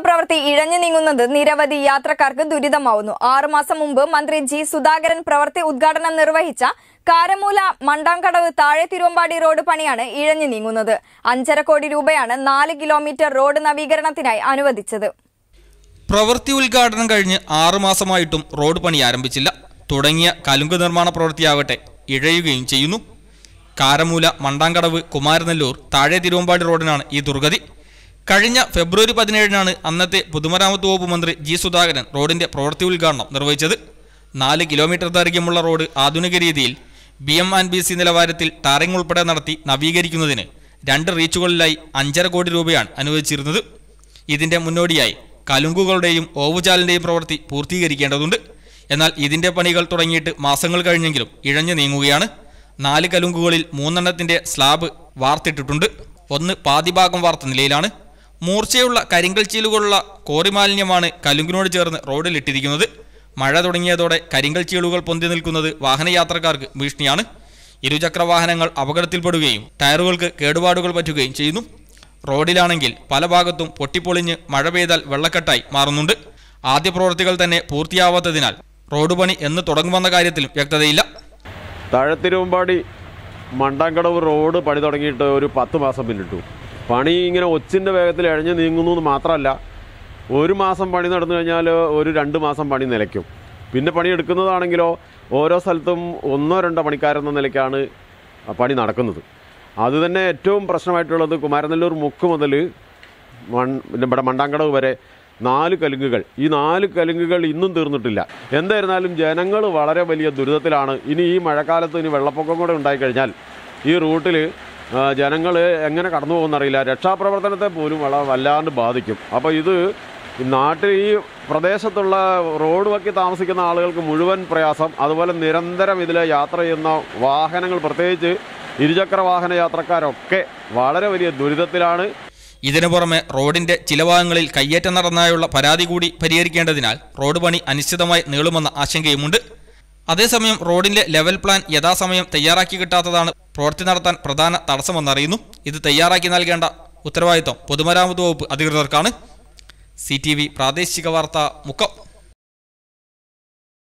പ്രവൃത്തി ഇഴഞ്ഞു നീങ്ങുന്നത് നിരവധി യാത്രക്കാർക്ക് ദുരിതമാവുന്നു ആറുമാസം മുമ്പ് മന്ത്രി ജി സുധാകരൻ പ്രവൃത്തി ഉദ്ഘാടനം നിർവഹിച്ച കാരമൂല മണ്ടാങ്കടവ് താഴെ തിരുവമ്പാടി റോഡ് പണിയാണ് ഇഴഞ്ഞു നീങ്ങുന്നത് അഞ്ചര കോടി രൂപയാണ് നാല് കിലോമീറ്റർ റോഡ് നവീകരണത്തിനായി അനുവദിച്ചത് പ്രവൃത്തി ഉദ്ഘാടനം കഴിഞ്ഞ് ആറുമാസമായിട്ടും റോഡ് പണി ആരംഭിച്ചില്ല തുടങ്ങിയ കലുങ്ക് നിർമ്മാണ പ്രവൃത്തിയാവട്ടെ ഇഴയുകയും ചെയ്യുന്നു കാരമൂല മണ്ടാങ്കടവ് കുമാരനെല്ലൂർ താഴെ തിരുവമ്പാടി റോഡിനാണ് ഈ ദുർഗതി കഴിഞ്ഞ ഫെബ്രുവരി പതിനേഴിനാണ് അന്നത്തെ പൊതുമരാമത്ത് വകുപ്പ് മന്ത്രി ജി സുധാകരൻ റോഡിന്റെ പ്രവൃത്തി ഉദ്ഘാടനം നിർവഹിച്ചത് നാല് കിലോമീറ്റർ ദൈർഘ്യമുള്ള റോഡ് ആധുനിക രീതിയിൽ B M and B C നിലവാരത്തിൽ ടാറിംഗ് ഉൾപ്പെടെ നടത്തി നവീകരിക്കുന്നതിന് രണ്ട് റീച്ചുകളിലായി അഞ്ചര കോടി രൂപയാണ് അനുവദിച്ചിരുന്നത് ഇതിന്റെ മുന്നോടിയായി കലുങ്കുകളുടെയും ഓവുചാലിന്റെയും പ്രവൃത്തി പൂർത്തീകരിക്കേണ്ടതുണ്ട് എന്നാൽ ഇതിന്റെ പണികൾ തുടങ്ങിയിട്ട് മാസങ്ങൾ കഴിഞ്ഞെങ്കിലും ഇഴഞ്ഞു നീങ്ങുകയാണ് നാല് കലുങ്കുകളിൽ മൂന്നെണ്ണത്തിന്റെ സ്ലാബ് വാർത്തിട്ടിട്ടുണ്ട് ഒന്ന് പാതിഭാഗം വാർത്ത നിലയിലാണ് മൂർച്ചയുള്ള കരിങ്കൽ ചീലുകളുള്ള കോറി മാലിന്യമാണ് കലുങ്കിനോട് ചേർന്ന് റോഡിലിട്ടിരിക്കുന്നത് മഴ തുടങ്ങിയതോടെ കരിങ്കൽ ചീളുകൾ പൊന്തി നിൽക്കുന്നത് വാഹനയാത്രക്കാർക്ക് ഭീഷണിയാണ് ഇരുചക്ര വാഹനങ്ങൾ അപകടത്തിൽപ്പെടുകയും ടയറുകൾക്ക് കേടുപാടുകൾ പറ്റുകയും ചെയ്യുന്നു റോഡിലാണെങ്കിൽ പല ഭാഗത്തും പൊട്ടിപ്പൊളിഞ്ഞ് മഴ പെയ്താൽ വെള്ളക്കെട്ടായി മാറുന്നുണ്ട് ആദ്യ പ്രവൃത്തികൾ തന്നെ പൂർത്തിയാവാത്തതിനാൽ റോഡ് പണി എന്ന് തുടങ്ങുമെന്ന കാര്യത്തിലും വ്യക്തതയില്ല താഴത്തിരുവമ്പാടി മണ്ടാങ്കടവ് റോഡ് പണി തുടങ്ങിയിട്ട് ഒരു പത്ത് മാസം പിന്നിട്ടു പണി ഇങ്ങനെ ഒച്ചിൻ്റെ വേഗത്തിൽ ഇഴഞ്ഞു നീങ്ങുന്നു എന്ന് മാത്രമല്ല ഒരു മാസം പണി നടന്നു കഴിഞ്ഞാൽ ഒരു രണ്ട് മാസം പണി നിലയ്ക്കും പിന്നെ പണി എടുക്കുന്നതാണെങ്കിലോ ഓരോ സ്ഥലത്തും ഒന്നോ രണ്ടോ പണിക്കാരെന്ന നിലയ്ക്കാണ് പണി നടക്കുന്നത് അത് തന്നെ ഏറ്റവും പ്രശ്നമായിട്ടുള്ളത് കുമാരനെല്ലൂർ മുക്ക് മുതൽ മൺ പിന്നെ ഇവിടെ മണ്ടാങ്കടവ് വരെ നാല് കലുങ്കുകൾ ഈ നാല് കലുങ്കുകൾ ഇന്നും തീർന്നിട്ടില്ല എന്തായിരുന്നാലും ജനങ്ങൾ വളരെ വലിയ ദുരിതത്തിലാണ് ഇനി ഈ മഴക്കാലത്ത് ഇനി വെള്ളപ്പൊക്കം കൂടെ ഉണ്ടായിക്കഴിഞ്ഞാൽ ഈ റൂട്ടിൽ ജനങ്ങൾ എങ്ങനെ കടന്നു പോകുമെന്നറിയില്ല രക്ഷാപ്രവർത്തനത്തെ പോലും വളരെ വല്ലാണ്ട് ബാധിക്കും അപ്പോൾ ഇത് ഈ നാട്ടിൽ ഈ പ്രദേശത്തുള്ള റോഡ് വക്കി താമസിക്കുന്ന ആളുകൾക്ക് മുഴുവൻ പ്രയാസം അതുപോലെ നിരന്തരം ഇതിൽ യാത്ര ചെയ്യുന്ന വാഹനങ്ങൾ പ്രത്യേകിച്ച് ഇരുചക്ര വാഹന യാത്രക്കാരൊക്കെ വളരെ വലിയ ദുരിതത്തിലാണ് ഇതിനു പുറമെ റോഡിന്റെ ചില ഭാഗങ്ങളിൽ കയ്യേറ്റം നടന്നതായുള്ള പരാതി കൂടി പരിഹരിക്കേണ്ടതിനാൽ റോഡ് പണി അനിശ്ചിതമായി നീളുമെന്ന ആശങ്കയുമുണ്ട് അതേസമയം റോഡിന്റെ ലെവൽ പ്ലാൻ യഥാസമയം തയ്യാറാക്കി കിട്ടാത്തതാണ് പ്രവൃത്തി നടത്താൻ പ്രധാന തടസ്സമെന്നറിയുന്നു ഇത് തയ്യാറാക്കി നൽകേണ്ട ഉത്തരവാദിത്വം പൊതുമരാമത്ത് വകുപ്പ് അധികൃതർക്കാണ് സി പ്രാദേശിക വാർത്ത മുക്കം